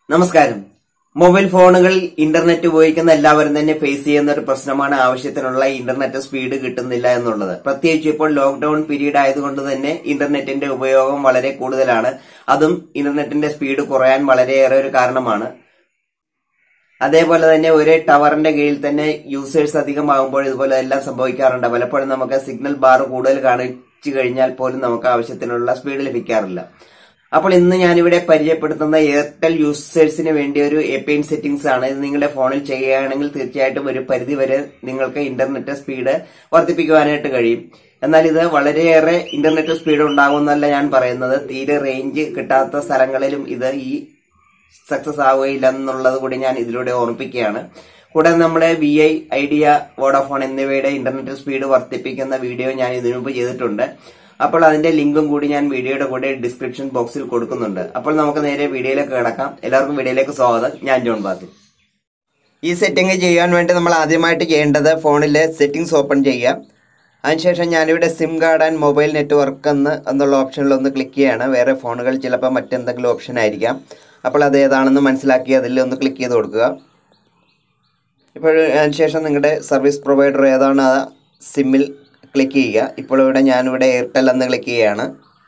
നമസ്കാരം മൊബൈൽ ഫോണുകൾ ഇന്റർനെറ്റ് ഉപയോഗിക്കുന്ന എല്ലാവരും തന്നെ ഫേസ് ചെയ്യുന്ന ഒരു പ്രശ്നമാണ് ആവശ്യത്തിനുള്ള ഇന്റർനെറ്റ് സ്പീഡ് കിട്ടുന്നില്ല എന്നുള്ളത് പ്രത്യേകിച്ച് ഇപ്പോൾ ലോക്ക്ഡൌൺ പീരീഡ് ആയതുകൊണ്ട് തന്നെ ഇന്റർനെറ്റിന്റെ ഉപയോഗം വളരെ കൂടുതലാണ് അതും ഇന്റർനെറ്റിന്റെ സ്പീഡ് കുറയാൻ വളരെയേറെ ഒരു കാരണമാണ് അതേപോലെ തന്നെ ഒരു ടവറിന്റെ കീഴിൽ തന്നെ യൂസേഴ്സ് അധികമാകുമ്പോൾ ഇതുപോലെ എല്ലാം സംഭവിക്കാറുണ്ട് പലപ്പോഴും നമുക്ക് സിഗ്നൽ ബാർ കൂടുതൽ കാണിച്ചു കഴിഞ്ഞാൽ പോലും നമുക്ക് ആവശ്യത്തിനുള്ള സ്പീഡ് ലഭിക്കാറില്ല അപ്പോൾ ഇന്ന് ഞാനിവിടെ പരിചയപ്പെടുത്തുന്ന എയർടെൽ യൂസേഴ്സിന് വേണ്ടി ഒരു എപിഎൻ സെറ്റിംഗ്സ് ആണ് ഇത് നിങ്ങളുടെ ഫോണിൽ ചെയ്യുകയാണെങ്കിൽ തീർച്ചയായിട്ടും ഒരു പരിധി വരെ നിങ്ങൾക്ക് ഇന്റർനെറ്റ് സ്പീഡ് വർദ്ധിപ്പിക്കുവാനായിട്ട് കഴിയും എന്നാൽ ഇത് വളരെയേറെ ഇന്റർനെറ്റ് സ്പീഡ് ഉണ്ടാകുമെന്നല്ല ഞാൻ പറയുന്നത് തീരെ റേഞ്ച് കിട്ടാത്ത സ്ഥലങ്ങളിലും ഇത് ഈ സക്സസ് ആവുകയില്ല എന്നുള്ളത് കൂടി ഞാൻ ഇതിലൂടെ ഓർമ്മിപ്പിക്കുകയാണ് കൂടാതെ നമ്മുടെ വി ഐ ഐഡിയ വോഡാഫോൺ എന്നിവയുടെ ഇന്റർനെറ്റ് സ്പീഡ് വർദ്ധിപ്പിക്കുന്ന വീഡിയോ ഞാൻ ഇതിനു മുമ്പ് ചെയ്തിട്ടുണ്ട് അപ്പോൾ അതിന്റെ ലിങ്കും കൂടി ഞാൻ വീഡിയോയുടെ കൂടെ ഡിസ്ക്രിപ്ഷൻ ബോക്സിൽ കൊടുക്കുന്നുണ്ട് അപ്പോൾ നമുക്ക് നേരെ വീഡിയോയിലേക്ക് കിടക്കാം എല്ലാവർക്കും വീഡിയോയിലേക്ക് സ്വാഗതം ഞാൻ ജോൺ ബാത്തി ഈ സെറ്റിംഗ് ചെയ്യാൻ വേണ്ടി നമ്മൾ ആദ്യമായിട്ട് ചെയ്യേണ്ടത് ഫോണിലെ സെറ്റിംഗ്സ് ഓപ്പൺ ചെയ്യുക അതിനുശേഷം ഞാനിവിടെ SIM card and mobile network എന്ന് എന്നുള്ള ഓപ്ഷനിൽ ഒന്ന് ക്ലിക്ക് ചെയ്യാണ് വേറെ ഫോണുകൾ ചിലപ്പോൾ മറ്റെന്തെങ്കിലും ഓപ്ഷൻ ആയിരിക്കാം അപ്പോൾ അത് ഏതാണെന്ന് മനസ്സിലാക്കി അതിൽ ഒന്ന് ക്ലിക്ക് ചെയ്ത് കൊടുക്കുക ഇപ്പോൾ അതിനുശേഷം നിങ്ങളുടെ സർവീസ് പ്രൊവൈഡർ ഏതാണ് ആ സിമ്മിൽ ക്ലിക്ക് ചെയ്യുക ഇപ്പോൾ ഇവിടെ ഞാനിവിടെ എയർടെൽ എന്ന് ക്ലിക്ക് ചെയ്യുകയാണ്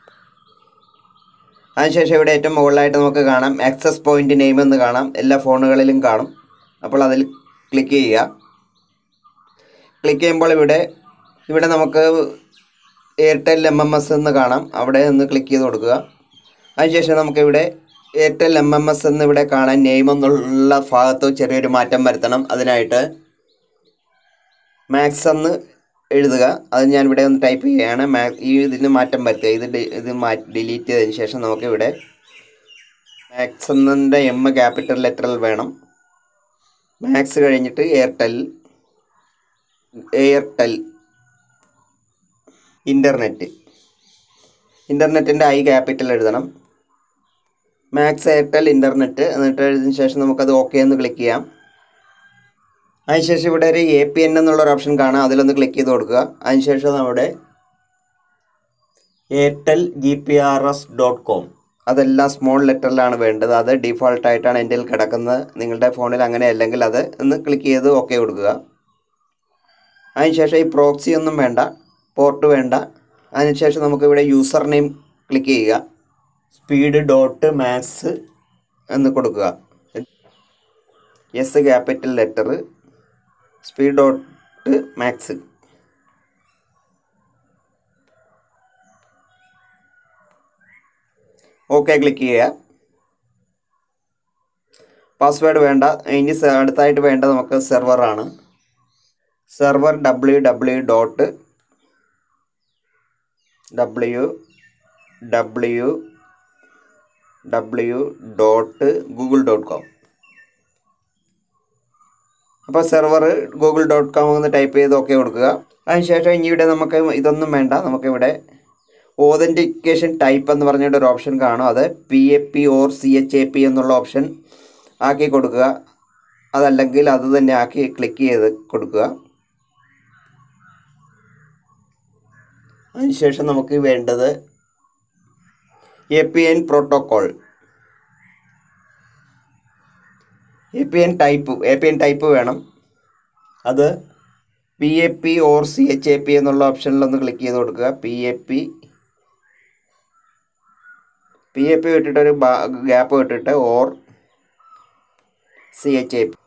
അതിനുശേഷം ഇവിടെ ഏറ്റവും മുകളിലായിട്ട് നമുക്ക് കാണാം ആക്സസ് പോയിന്റ് നെയിം എന്ന് കാണാം എല്ലാ ഫോണുകളിലും കാണും അപ്പോൾ അതിൽ ക്ലിക്ക് ചെയ്യുക ക്ലിക്ക് ചെയ്യുമ്പോൾ ഇവിടെ ഇവിടെ നമുക്ക് എയർടെൽ എം എം എസ് എന്ന് കാണാം അവിടെ ഒന്ന് ക്ലിക്ക് ചെയ്ത് കൊടുക്കുക അതിനുശേഷം നമുക്കിവിടെ എയർടെൽ എം എം എസ് എന്ന് ഇവിടെ കാണാൻ നെയിം എന്നുള്ള ഭാഗത്ത് ചെറിയൊരു മാറ്റം വരുത്തണം അതിനായിട്ട് മാക്സ് എന്ന് എഴുതുക അത് ഞാൻ ഇവിടെ ഒന്ന് ടൈപ്പ് ചെയ്യുകയാണ് മാ ഈ ഇതിന് മാറ്റം വരുത്തുക ഇത് ഡി- ഇത് മാറ്റി ഡിലീറ്റ് ചെയ്തതിന് ശേഷം നമുക്ക് ഇവിടെ മാക്സ് എന്നതിൻ്റെ എം ക്യാപിറ്റൽ ലെറ്ററിൽ വേണം മാക്സ് കഴിഞ്ഞിട്ട് എയർടെൽ എയർടെൽ ഇൻ്റർനെറ്റ് ഇൻ്റർനെറ്റിൻ്റെ ഐ ക്യാപിറ്റൽ എഴുതണം മാക്സ് എയർടെൽ ഇൻ്റർനെറ്റ് എന്നിട്ട് എഴുതിയതിന് ശേഷം നമുക്കത് ഓക്കെ എന്ന് ക്ലിക്ക് ചെയ്യാം അതിനുശേഷം ഇവിടെ ഒരു എ പി എൻ എന്നുള്ള ഒരു ഓപ്ഷൻ കാണാം അതിലൊന്ന് ക്ലിക്ക് ചെയ്ത് കൊടുക്കുക അതിനുശേഷം നമ്മുടെ Airtel G P R S dot com അതെല്ലാം സ്മോൾ ലെറ്ററിലാണ് വേണ്ടത് അത് ഡിഫോൾട്ടായിട്ടാണ് എൻ്റെ കയ്യിൽ കിടക്കുന്നത് നിങ്ങളുടെ ഫോണിൽ അങ്ങനെ അല്ലെങ്കിൽ അത് ഒന്ന് ക്ലിക്ക് ചെയ്ത് ഓക്കെ കൊടുക്കുക അതിനുശേഷം ഈ പ്രോക്സി ഒന്നും വേണ്ട പോർട്ട് വേണ്ട അതിനുശേഷം നമുക്ക് ഇവിടെ യൂസർ നെയിം ക്ലിക്ക് ചെയ്യുക സ്പീഡ് ഡോട്ട് മാക്സ് എന്ന് കൊടുക്കുക S capital letter speed dot max okay click ചെയ്യുക പാസ്വേഡ് വേണ്ട ഇനി സെ- അടുത്തായിട്ട് വേണ്ട നമുക്ക് സെർവറാണ് server W W dot W W W dot Google dot com അപ്പോൾ സെർവർ ഗൂഗിൾ ഡോട്ട് കോം എന്ന് ടൈപ്പ് ചെയ്ത് ഓക്കെ കൊടുക്കുക അതിനുശേഷം ഇനി ഇവിടെ നമുക്ക് ഇതൊന്നും വേണ്ട നമുക്കിവിടെ ഓതൻറ്റിക്കേഷൻ ടൈപ്പ് എന്ന് പറഞ്ഞിട്ട് ഒരു ഓപ്ഷൻ കാണും അത് P A P or C H A P എന്നുള്ള ഓപ്ഷൻ ആക്കി കൊടുക്കുക അതല്ലെങ്കിൽ അത് തന്നെ ആക്കി ക്ലിക്ക് ചെയ്ത് കൊടുക്കുക അതിനുശേഷം നമുക്ക് വേണ്ടത് A P N protocol A P N type A P N type വേണം അത് P A P or C H A P എന്നുള്ള ഓപ്ഷനിൽ ഒന്ന് ക്ലിക്ക് ചെയ്ത് കൊടുക്കുക P A P P A P വിട്ടിട്ടൊരു ഗ്യാപ്പ് വിട്ടിട്ട് or C H A P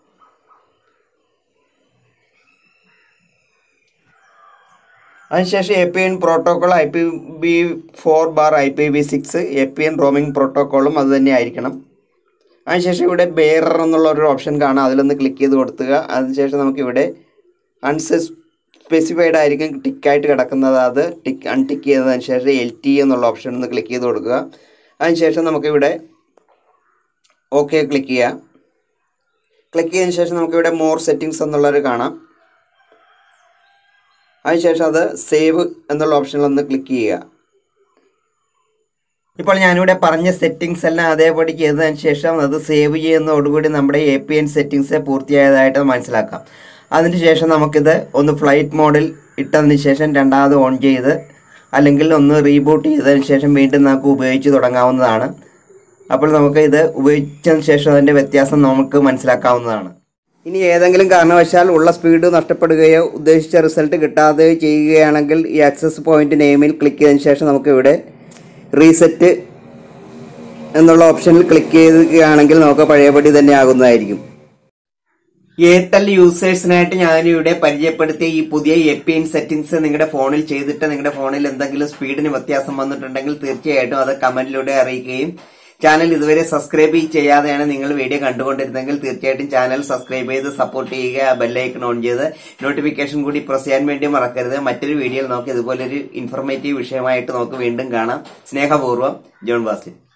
അതിനുശേഷം A P N protocol I P V four bar I P V six A P N roaming പ്രോട്ടോക്കോളും അത് തന്നെ ആയിരിക്കണം അതിനുശേഷം ഇവിടെ ബെയറർ എന്നുള്ള ഒരു ഓപ്ഷൻ കാണാം അതിലൊന്ന് ക്ലിക്ക് ചെയ്ത് കൊടുത്തുക അതിനുശേഷം നമുക്കിവിടെ അൺസ്പെസിഫൈഡ് ആയിരിക്കും ടിക്കായിട്ട് കിടക്കുന്നത് അത് ടിക്ക് അൺടിക്ക് ചെയ്തതിന് ശേഷം എൽ ടി എന്നുള്ള ഓപ്ഷൻ ഒന്ന് ക്ലിക്ക് ചെയ്ത് കൊടുക്കുക അതിനുശേഷം നമുക്കിവിടെ ഓക്കെ ക്ലിക്ക് ചെയ്യാം ക്ലിക്ക് ചെയ്തതിന് ശേഷം നമുക്കിവിടെ മോർ സെറ്റിങ്സ് എന്നുള്ളൊരു കാണാം അതിനുശേഷം അത് സേവ് എന്നുള്ള ഓപ്ഷനിൽ ഒന്ന് ക്ലിക്ക് ചെയ്യുക ഇപ്പോൾ ഞാനിവിടെ പറഞ്ഞ സെറ്റിങ്സ് എല്ലാം അതേപടി ചെയ്തതിന് ശേഷം അത് സേവ് ചെയ്യുന്നതോടുകൂടി നമ്മുടെ എ പി എൻ സെറ്റിങ്സ് പൂർത്തിയായതായിട്ട് മനസ്സിലാക്കാം അതിനുശേഷം നമുക്കിത് ഒന്ന് ഫ്ലൈറ്റ് മോഡിൽ ഇട്ടതിന് ശേഷം രണ്ടാമത് ഓൺ ചെയ്ത് അല്ലെങ്കിൽ ഒന്ന് റീബൂട്ട് ചെയ്തതിന് ശേഷം വീണ്ടും നമുക്ക് ഉപയോഗിച്ച് തുടങ്ങാവുന്നതാണ് അപ്പോൾ നമുക്ക് ഇത് ഉപയോഗിച്ചതിന് ശേഷം അതിന്റെ വ്യത്യാസം നമുക്ക് മനസ്സിലാക്കാവുന്നതാണ് ഇനി ഏതെങ്കിലും കാരണവശാൽ ഉള്ള സ്പീഡ് നഷ്ടപ്പെടുകയോ ഉദ്ദേശിച്ച റിസൾട്ട് കിട്ടാതെയോ ചെയ്യുകയാണെങ്കിൽ ഈ ആക്സസ് പോയിന്റ് നെയിമിൽ ക്ലിക്ക് ചെയ്തതിന് ശേഷം നമുക്ക് ഇവിടെ റീസെറ്റ് എന്നുള്ള ഓപ്ഷനിൽ ക്ലിക്ക് ചെയ്യുകയാണെങ്കിൽ നമുക്ക് പഴയപടി തന്നെ ആകുന്നതായിരിക്കും എയർടെൽ യൂസേഴ്സിനായിട്ട് ഞാനിവിടെ പരിചയപ്പെടുത്തിയ ഈ പുതിയ എപ്പിൻ സെറ്റിംഗ്സ് നിങ്ങളുടെ ഫോണിൽ ചെയ്തിട്ട് നിങ്ങളുടെ ഫോണിൽ എന്തെങ്കിലും സ്പീഡിന് വ്യത്യാസം വന്നിട്ടുണ്ടെങ്കിൽ തീർച്ചയായിട്ടും അത് കമന്റിലൂടെ അറിയിക്കുകയും ചാനൽ ഇതുവരെ സബ്സ്ക്രൈബ് ചെയ്യാതെയാണ് നിങ്ങൾ വീഡിയോ കണ്ടുകൊണ്ടിരുന്നെങ്കിൽ തീർച്ചയായിട്ടും ചാനൽ സബ്സ്ക്രൈബ് ചെയ്ത് സപ്പോർട്ട് ചെയ്യുക ബെല്ലൈക്കൺ ഓൺ ചെയ്ത് നോട്ടിഫിക്കേഷൻ കൂടി പ്രസ് ചെയ്യാൻ വേണ്ടി മറക്കരുത് മറ്റൊരു വീഡിയോയിൽ നമുക്ക് ഇതുപോലൊരു ഇൻഫോർമേറ്റീവ് വിഷയമായിട്ട് നമുക്ക് വീണ്ടും കാണാം സ്നേഹപൂർവ്വം ജോൺ ബാസ്റ്റിൻ